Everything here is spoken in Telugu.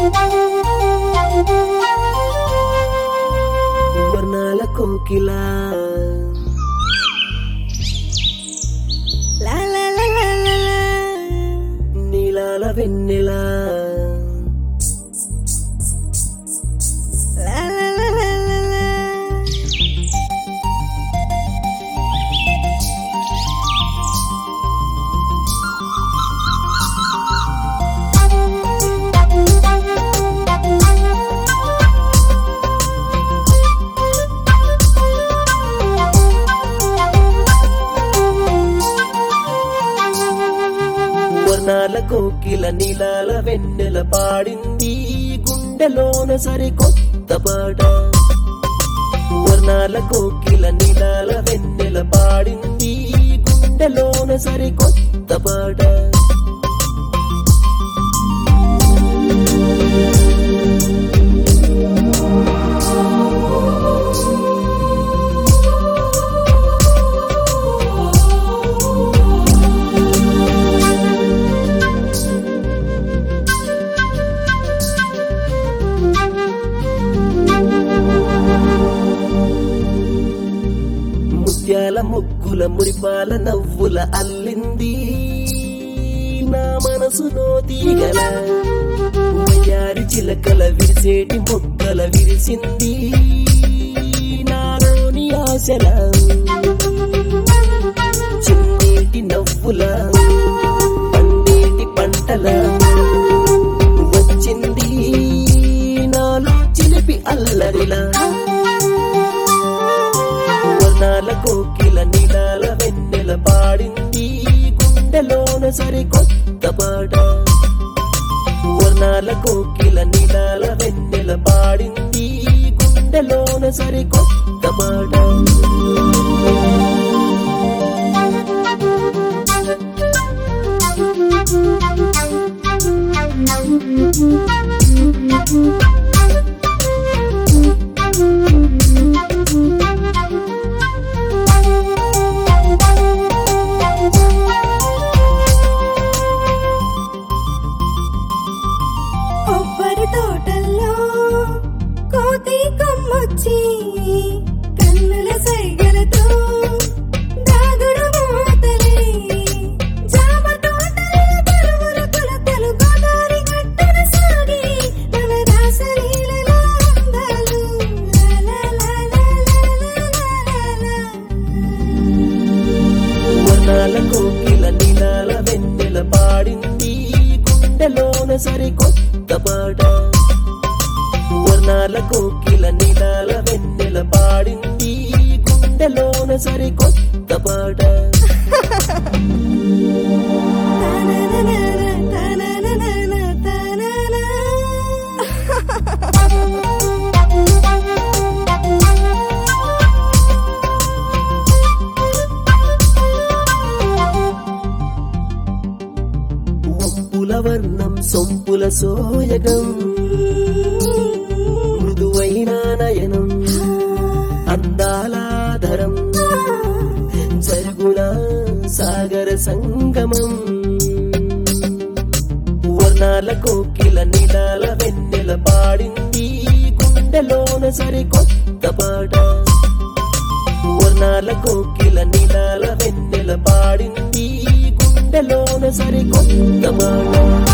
వర్ణాల కోకిలా లా లా లా లా లా లా. నీలాల వెన్నెలా లా లా లా లా లా లా. వర్ణాల కోకిల నీలాల వెన్నెల పాడింది గుండెలోన సరి కొత్త పాట వర్ణాల కోకిల నీలాల వెన్నెల పాడింది గుండెలోన సరి కొత్త పాట ముత్యాల ముగ్గుల మురిపాల నవ్వుల అల్లింది నా మనసులో తీగల వయ్యారి చిలకల విరిసేటి మొక్కల విరిసింది నాలోని ఆశల చిన్నేటి నవ్వుల పండేటి పంటల వచ్చింది నాలో చిలిపి అల్లరిలా వర్ణాల కోకిల నీలాల వెన్నెల పాడింది గుండెలోన సరి కొత్త పాట వర్ణాల కోకిల నీలాల వెన్నెల పాడింది గుండెలోన సరి కొత్త పాట కొబ్బరి తోటల్లో కోతి కొమ్మొచ్చి కన్నుల సైగలతో దాగుడు మూతలే జామ తోటల కరువుల కొలతలు గోదావరి గట్టున సాగి మన రాసలీలలో అందాలు లా లా లా లా లా లా లా వర్ణాల కోకిల నీలాల వెన్నెల పాడింది గుండెలోన సరి కొత్త పాట వర్ణాల కోకిల నీలాల వెన్నెల పాడింది గుండెలోన సరి కొత్త పాట ఒంపుల వర్ణం సొంపుల సోయగం మృదువైన నయనం అందాలాధరం జరుగున సాగర సంగమం వర్ణాల కోకిల నీలాల వెన్నెల పాడింది గుండెలోన సరి కొత్త పాట వర్ణాల కోకిల నీలాల వెన్నెల పాడింది గుండెలోన సరి కొత్త పాట